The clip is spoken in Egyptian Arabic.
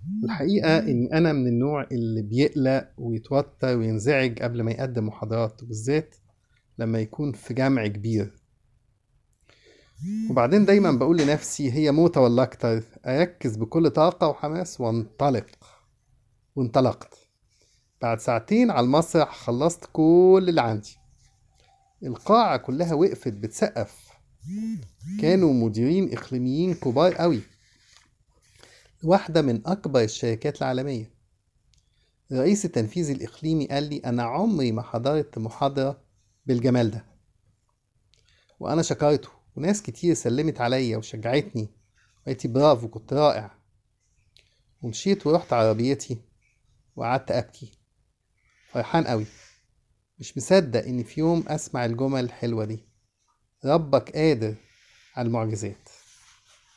الحقيقة إني أنا من النوع اللي بيقلق ويتوتر وينزعج قبل ما يقدم محاضرات وبالذات لما يكون في جمع كبير وبعدين دايما بقول لنفسي هي موتة ولا أكتر أركز بكل طاقة وحماس وانطلق وانطلقت بعد ساعتين على المسرح خلصت كل اللي عندي القاعة كلها وقفت بتسقف كانوا مديرين إقليميين كبار قوي واحدة من أكبر الشركات العالمية الرئيس التنفيذي الإقليمي قال لي أنا عمري ما حضرت محاضرة بالجمال ده وأنا شكرته وناس كتير سلمت عليا وشجعتني وقالت لي برافو كنت رائع ومشيت ورحت عربيتي وقعدت أبكي فرحان قوي مش مصدق إني في يوم أسمع الجمل الحلوة دي ربك قادر على المعجزات